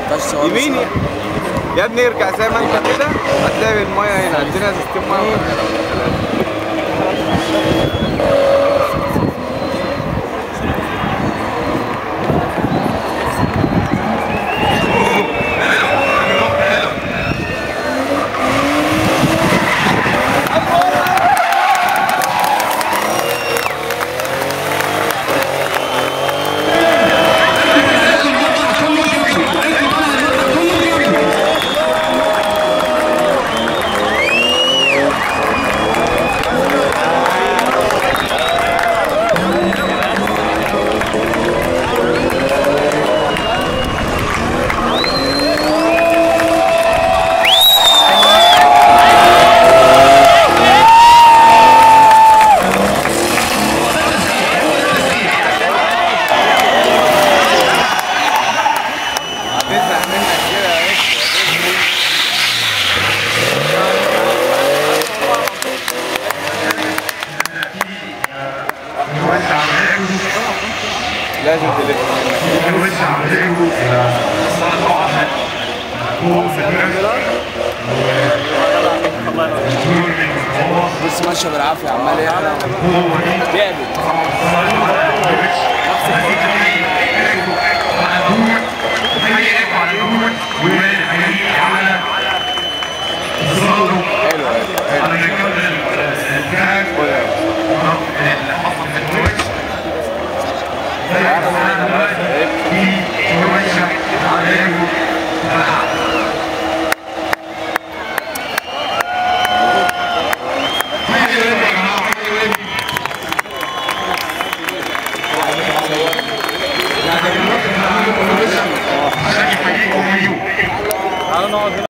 15 ثواني يمين يا ابني ارجع زي ما انت كده هتلاقي المايه هنا الدنيا ازازتين مايه هتزهق منك كده يا باشا. لازم تلف منك نوزع عليكم الصلاة على فوق في المنزل بص ماشيه بالعافيه عمال يعلى هو دي تعبت حلو على نكمل الجهاز اللي حصل في الكويت زي ما في كويت عليكم عشان يحييكم ايوه